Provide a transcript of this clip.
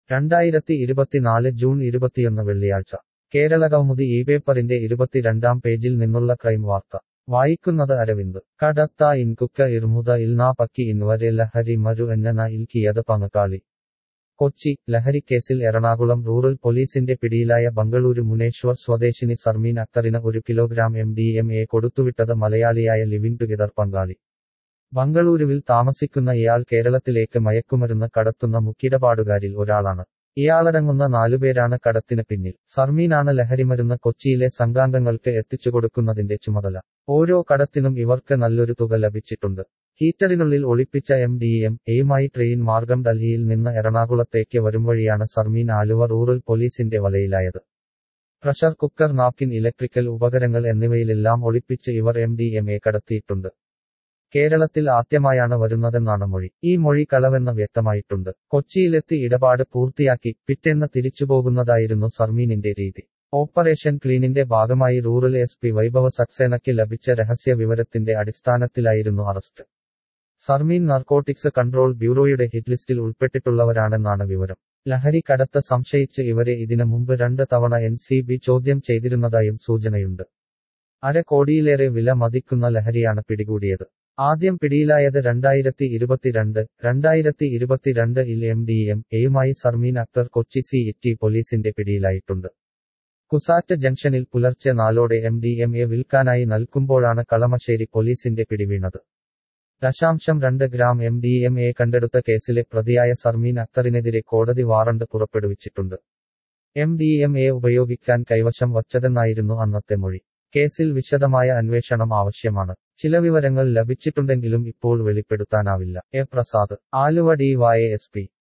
രണ്ടായിരത്തി ഇരുപത്തിനാല് ജൂൺ ഇരുപത്തിയൊന്ന് വെള്ളിയാഴ്ച കേരള കൗമുദി ഈ പേപ്പറിന്റെ ഇരുപത്തിരണ്ടാം പേജിൽ നിന്നുള്ള ക്രൈം വാർത്ത വായിക്കുന്നത് അരവിന്ദ് കടത്ത ഇൻകുക്ക ഇർമുദ ഇൽനാ പക്കി ഇൻവരെ ലഹരി മരു എന്നന ഇൽക്കിയത് പങ്കാളി കൊച്ചി ലഹരിക്കേസിൽ എറണാകുളം റൂറൽ പോലീസിന്റെ പിടിയിലായ ബംഗളൂരു മുനേശ്വർ സ്വദേശിനി സർമീൻ അക്തറിന് ഒരു kilogram M D M A കൊടുത്തുവിട്ടത് മലയാളിയായ ലിവിംഗ് ടുഗെദർ പങ്കാളി ബംഗളൂരുവിൽ താമസിക്കുന്ന ഇയാൾ കേരളത്തിലേക്ക് മയക്കുമരുന്ന് കടത്തുന്ന മുക്കിടപാടുകാരിൽ ഒരാളാണ് ഇയാളടങ്ങുന്ന നാലുപേരാണ് കടത്തിന് പിന്നിൽ സർമീനാണ് ലഹരിമരുന്ന് കൊച്ചിയിലെ സംഘാംഗങ്ങൾക്ക് എത്തിച്ചുകൊടുക്കുന്നതിന്റെ ചുമതല ഓരോ കടത്തിനും ഇവർക്ക് നല്ലൊരു തുക ലഭിച്ചിട്ടുണ്ട് ഹീറ്ററിനുള്ളിൽ ഒളിപ്പിച്ച എം ഡി എം എയുമായി ട്രെയിൻ മാർഗം ഡൽഹിയിൽ നിന്ന് എറണാകുളത്തേക്ക് വരുംവഴിയാണ് സർമീൻ ആലുവ റൂറൽ പോലീസിന്റെ വലയിലായത് പ്രഷർ കുക്കർ നാപ്കിൻ ഇലക്ട്രിക്കൽ ഉപകരണങ്ങൾ എന്നിവയിലെല്ലാം ഒളിപ്പിച്ച് ഇവർ എം ഡി എം എ കടത്തിയിട്ടുണ്ട് കേരളത്തിൽ ആദ്യമായാണ് വരുന്നതെന്നാണ് മൊഴി ഈ മൊഴി കളവെന്ന് വ്യക്തമായിട്ടുണ്ട് കൊച്ചിയിലെത്തി ഇടപാട് പൂർത്തിയാക്കി പിറ്റേന്ന് തിരിച്ചുപോകുന്നതായിരുന്നു സർമീനിന്റെ രീതി ഓപ്പറേഷൻ ക്ലീനിന്റെ ഭാഗമായി റൂറൽ എസ് പി വൈഭവ സക്സേനയ്ക്ക് ലഭിച്ച രഹസ്യ വിവരത്തിന്റെ അടിസ്ഥാനത്തിലായിരുന്നു അറസ്റ്റ് സർമീൻ നാർക്കോട്ടിക്സ് കൺട്രോൾ ബ്യൂറോയുടെ ഹിറ്റ് ലിസ്റ്റിൽ ഉൾപ്പെട്ടിട്ടുള്ളവരാണെന്നാണ് വിവരം ലഹരി കടത്ത് സംശയിച്ച് ഇവരെ ഇതിനു മുമ്പ് രണ്ട് തവണ എൻ സി ബി ചോദ്യം ചെയ്തിരുന്നതായും സൂചനയുണ്ട് അര കോടിയിലേറെ വില മതിക്കുന്ന ലഹരിയാണ് പിടികൂടിയത് ആദ്യം പിടിയിലായത് രണ്ടായിരത്തി ഇരുപത്തിരണ്ട് രണ്ടായിരത്തി ഇരുപത്തിരണ്ട് ഇൽ എം ഡി എം എയുമായി സർമീൻ അക്തർ കൊച്ചി സി ഇറ്റി പോലീസിന്റെ പിടിയിലായിട്ടുണ്ട് കുസാറ്റ് ജംഗ്ഷനിൽ പുലർച്ചെ നാലോടെ എം ഡി എം എ വിൽക്കാനായി നൽകുമ്പോഴാണ് കളമശ്ശേരി പോലീസിന്റെ പിടിവീണത് ദശാംശം രണ്ട് gram M D M A കണ്ടെടുത്ത കേസിലെ പ്രതിയായ സർമീൻ അക്തറിനെതിരെ കോടതി വാറണ്ട് പുറപ്പെടുവിച്ചിട്ടുണ്ട് എം ഡി എം എ ഉപയോഗിക്കാൻ കൈവശം വച്ചതെന്നായിരുന്നു അന്നത്തെ മൊഴി കേസിൽ വിശദമായ അന്വേഷണം ആവശ്യമാണ് ചില വിവരങ്ങൾ ലഭിച്ചിട്ടുണ്ടെങ്കിലും ഇപ്പോൾ വെളിപ്പെടുത്താനാവില്ല A Prasad Aluva D Y S P